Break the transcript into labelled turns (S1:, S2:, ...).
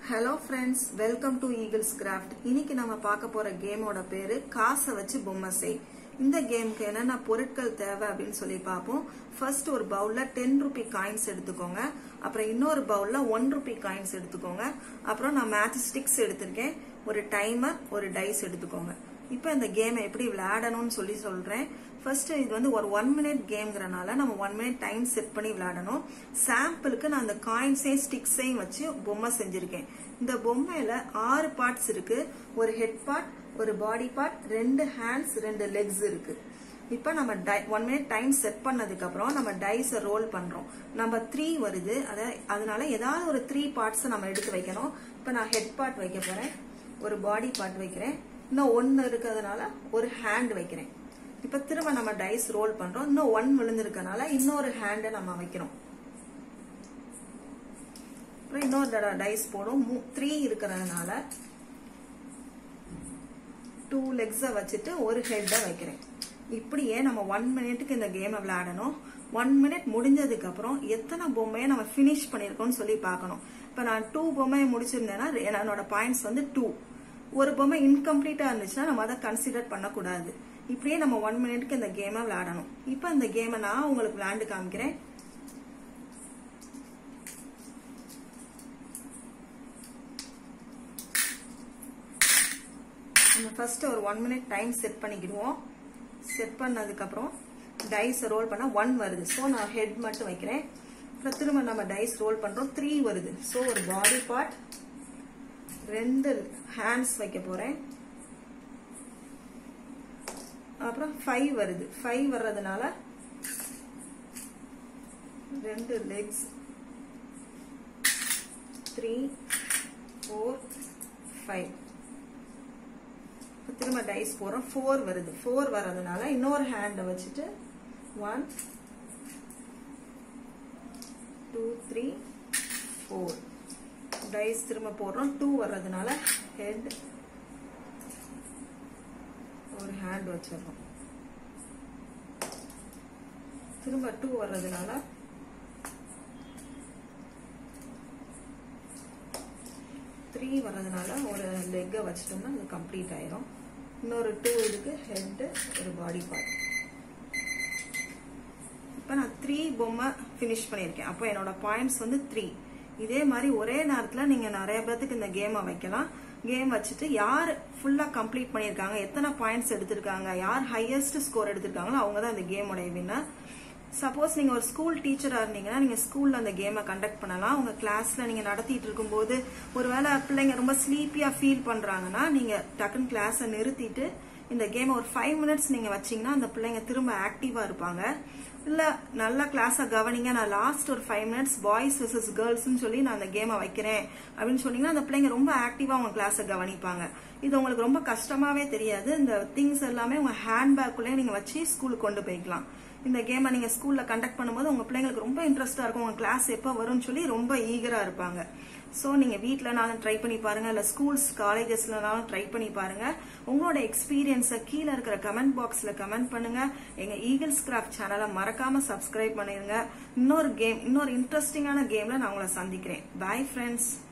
S1: hello friends welcome to Eagles Craft இன்னைக்கு நம்ம பார்க்க போற கேமோட பேரு காசை வச்சு பொம்மை செய் இந்த கேமுக்கு என்னென்ன பொருட்கள் தேவை அப்படின்னு சொல்லி பார்ப்போம் ஃபர்ஸ்ட் ஒரு பவுல்ல டென் ருபி காயின்ஸ் எடுத்துக்கோங்க அப்புறம் இன்னொரு பவுல்ல ஒன் ருபி காயின்ஸ் எடுத்துக்கோங்க அப்புறம் நான் மேட்ச் ஸ்டிக்ஸ் எடுத்திருக்கேன் ஒரு டைமர் ஒரு டைஸ் எடுத்துக்கோங்க இப்போ இந்த கேமை எப்படி விளையாடணும்னு சொல்லி சொல்றேன் ஃபர்ஸ்ட் இது வந்து ஒரு ஒன் மினிட் கேம்ங்கிறனால நம்ம ஒன் மினிட் டைம் செட் பண்ணி விளையாடணும் சாம்பிளுக்கு நான் அந்த காயின்ஸையும் ஸ்டிக்ஸையும் வச்சு பொம்மை செஞ்சிருக்கேன் இந்த பொம்மையில ஆறு பார்ட்ஸ் இருக்கு ஒரு ஹெட் பார்ட் ஒரு பாடி பார்ட் ரெண்டு ஹேண்ட்ஸ் ரெண்டு லெக்ஸ் இருக்கு இப்போ நம்ம ஒன் மினிட் டைம் செட் பண்ணதுக்கு அப்புறம் நம்ம டைஸை ரோல் பண்றோம் நம்ம த்ரீ வருது அத- அதனால ஏதாவது ஒரு த்ரீ பார்ட்ஸ் நம்ம எடுத்து வைக்கணும் இப்போ நான் ஹெட் பார்ட் வைக்க போறேன் ஒரு பாடி பார்ட் வைக்கிறேன் இன்னும் ஒன்னு இருக்கிறதுனால ஒரு ஹேண்ட் வைக்கிறேன் இப்ப திரும்ப நம்ம டைஸ் ரோல் பண்றோம் இன்னும் ஒன் விழுந்திருக்கனால இன்னொரு ஹேண்டை நம்ம வைக்கிறோம் அப்புறம் இன்னொரு தடவை டைஸ் போடும் த்ரீ இருக்கிறதுனால டூ லெக்ஸை வச்சுட்டு ஒரு ஹெட்டை வைக்கிறேன் இப்படியே நம்ம ஒன் மினிட்டுக்கு இந்த கேமை விளையாடணும் ஒன் மினிட் முடிஞ்சதுக்கு அப்புறம் எத்தனை பொம்மையை நம்ம ஃபினிஷ் பண்ணியிருக்கோம்னு சொல்லி பார்க்கணும் இப்போ நான் டூ பொம்மையை முடிச்சிருந்தேன்னா என்னோட பாயிண்ட்ஸ் வந்து டூ ஒரு பொம்மை இன்கம்ப்ளீட்டா இருந்துச்சுன்னா நம்ம அதை கன்சிடர் பண்ணக்கூடாது இப்படியே நம்ம ஒன் மினிட்க்கு இந்த கேமை விளையாடணும் இப்போ இந்த கேமை நான் உங்களுக்கு விளையாண்டு காமிக்கிறேன் நம்ம ஃபர்ஸ்ட் ஒரு ஒன் மினிட் டைம் செட் பண்ணிக்கிடுவோம் செட் பண்ணதுக்கு அப்புறம் டைஸ் ரோல் பண்ணா ஒன் வருது ஸோ நான் ஹெட் மட்டும் வைக்கிறேன் அப்புறம் திரும்ப நம்ம டைஸ் ரோல் பண்றோம் த்ரீ வருது ஸோ ஒரு பாடி பார்ட் ரெண்டு ஹேண்ட்ஸ் வைக்க போறேன் அப்புறம் ஃபைவ் வருது ஃபைவ் வர்றதுனால ரெண்டு லெக்ஸ் த்ரீ ஃபோர் ஃபைவ் திரும்ப டைஸ் போறோம் ஃபோர் வருது ஃபோர் வர்றதுனால இன்னொரு ஹேண்டை வச்சுட்டு one two three four dice திரும்ப போடுறோம் டூ வர்றதுனால ஹெட் ஒரு ஹேண்ட் வச்சிடறோம் திரும்ப டூ வர்றதுனால த்ரீ வர்றதுனால ஒரு லெக்கை வச்சிட்டோம்னா அது கம்ப்ளீட் ஆயிரும் இன்னொரு டூ இதுக்கு ஹெட் ஒரு பாடி பார்ட் இப்போ நான் த்ரீ பொம்மை ஃபினிஷ் பண்ணியிருக்கேன் அப்போ என்னோட பாயிண்ட்ஸ் வந்து த்ரீ இதே மாதிரி ஒரே நேரத்தில் நீங்கள் நிறைய பேர்த்துக்கு இந்த கேமை வைக்கலாம் கேம் வச்சுட்டு யார் ஃபுல்லாக கம்ப்ளீட் பண்ணியிருக்காங்க எத்தனை பாயிண்ட்ஸ் எடுத்திருக்காங்க யார் ஹையஸ்ட் ஸ்கோர் எடுத்திருக்காங்களோ அவங்க தான் இந்த கேமோட வின்னர் சப்போஸ் நீங்க ஒரு ஸ்கூல் டீச்சரா இருந்தீங்கன்னா நீங்க ஸ்கூல்ல அந்த கேமை கண்டக்ட் பண்ணலாம் உங்க கிளாஸ்ல நீங்க நடத்திட்டு இருக்கும்போது ஒருவேளை பிள்ளைங்க ரொம்ப ஸ்லீப்பியா ஃபீல் பண்றாங்கன்னா நீங்க டக்குன்னு கிளாஸை நிறுத்திட்டு இந்த கேமை ஒரு ஃபைவ் மினிட்ஸ் நீங்க வச்சீங்கன்னா அந்த பிள்ளைங்க திரும்ப ஆக்டிவா இருப்பாங்க இல்ல நல்லா கிளாஸை கவனிங்க நான் லாஸ்ட் ஒரு ஃபைவ் மினிட்ஸ் பாய்ஸ் விசஸ் கேர்ள்ஸ்னு சொல்லி நான் அந்த கேமை வைக்கிறேன் அப்படின்னு சொன்னீங்கன்னா அந்த பிள்ளைங்க ரொம்ப ஆக்டிவா உங்க கிளாஸை கவனிப்பாங்க இது உங்களுக்கு ரொம்ப கஷ்டமாவே தெரியாது இந்த திங்ஸ் எல்லாமே உங்க ஹேண்ட் பேக்குள்ளே நீங்க வச்சு ஸ்கூலுக்கு கொண்டு போய்க்கலாம் இந்த கேமை நீங்க ஸ்கூல்ல கண்டக்ட் பண்ணும்போது உங்க பிள்ளைங்களுக்கு ரொம்ப இன்ட்ரெஸ்டா இருக்கும் உங்க கிளாஸ் எப்போ வரும்னு சொல்லி ரொம்ப ஈகரா இருப்பாங்க ஸோ நீங்க வீட்டிலனாலும் ட்ரை பண்ணி பாருங்க இல்ல ஸ்கூல்ஸ் காலேஜஸ்லனாலும் ட்ரை பண்ணி பாருங்க உங்களோட எக்ஸ்பீரியன்ஸை கீழே இருக்கிற கமெண்ட் பாக்ஸ்ல கமெண்ட் பண்ணுங்க எங்க ஈகிள்ஸ் கிராஃப்ட் சேனலை மறக்காம சப்ஸ்கிரைப் பண்ணிருங்க இன்னொரு கேம் இன்னொரு இன்ட்ரெஸ்டிங்கான கேம்ல நான் உங்களை சந்திக்கிறேன் பாய் ஃப்ரெண்ட்ஸ்